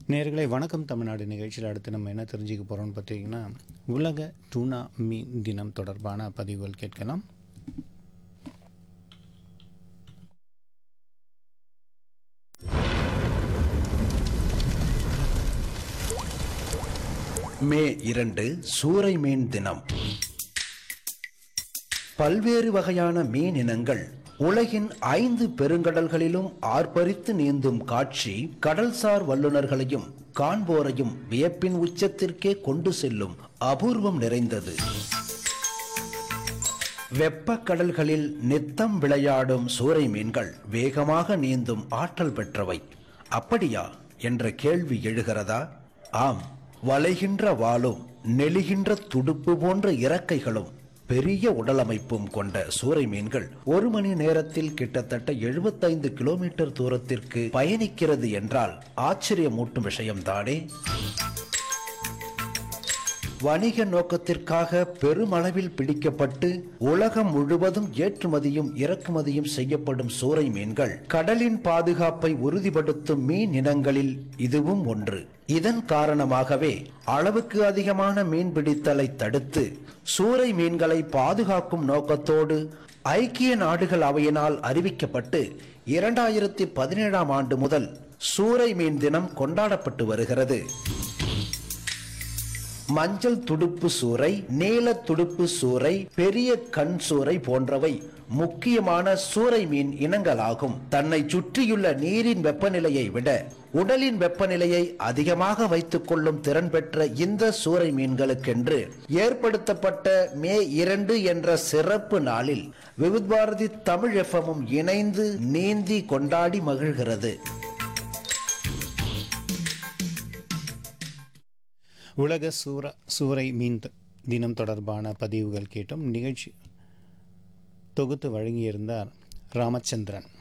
நேர்களை வணக்கம் தமிழ்நாடு நிகழ்ச்சியில் அடுத்து நம்ம என்ன தெரிஞ்சுக்க போகிறோம்னு பார்த்தீங்கன்னா உலக டூனா மீன் தினம் தொடர்பான பதிவுகள் கேட்கலாம் மே இரண்டு சூறை மீன் தினம் பல்வேறு வகையான மீன் இனங்கள் உலகின் ஐந்து பெருங்கடல்களிலும் ஆர்ப்பரித்து நீந்தும் காட்சி கடல்சார் வல்லுநர்களையும் காண்போரையும் வியப்பின் உச்சத்திற்கே கொண்டு செல்லும் அபூர்வம் நிறைந்தது வெப்ப கடல்களில் நித்தம் விளையாடும் சூறை மீன்கள் வேகமாக நீந்தும் ஆற்றல் பெற்றவை அப்படியா என்ற கேள்வி எழுகிறதா ஆம் வளைகின்ற வாளும் நெளிகின்ற துடுப்பு போன்ற இறக்கைகளும் பெரிய உடலமைப்பும் கொண்ட சூறை மீன்கள் ஒரு மணி நேரத்தில் கிட்டத்தட்ட 75 கிலோமீட்டர் தூரத்திற்கு பயணிக்கிறது என்றால் ஆச்சரியமூட்டும் விஷயம்தானே வணிக நோக்கத்திற்காக பெருமளவில் பிடிக்கப்பட்டு உலகம் முழுவதும் ஏற்றுமதியும் இறக்குமதியும் செய்யப்படும் சூறை மீன்கள் கடலின் பாதுகாப்பை உறுதிப்படுத்தும் மீன் இனங்களில் இதுவும் ஒன்று இதன் காரணமாகவே அளவுக்கு அதிகமான மீன் பிடித்தலை தடுத்து சூறை மீன்களை பாதுகாக்கும் நோக்கத்தோடு ஐக்கிய நாடுகள் அவையினால் அறிவிக்கப்பட்டு இரண்டாயிரத்தி பதினேழாம் ஆண்டு முதல் சூறை மீன் தினம் கொண்டாடப்பட்டு வருகிறது மஞ்சள் துடுப்பு சூறை நீல துடுப்பு சூறை பெரிய கண் சூறை போன்றவை முக்கியமான சூறை மீன் இனங்களாகும் தன்னை சுற்றியுள்ள நீரின் வெப்பநிலையை விட உடலின் வெப்பநிலையை அதிகமாக வைத்துக் கொள்ளும் திறன் பெற்ற இந்த சூறை மீன்களுக்கென்று ஏற்படுத்தப்பட்ட மே இரண்டு என்ற சிறப்பு நாளில் விவித் பாரதி தமிழ் எஃப்எம்மும் இணைந்து நீந்தி கொண்டாடி மகிழ்கிறது உலக சூற சூறை மீன் த- தினம் தொடர்பான பதிவுகள் கேட்டோம் நிகழ்ச்சி தொகுத்து வழங்கியிருந்தார் ராமச்சந்திரன்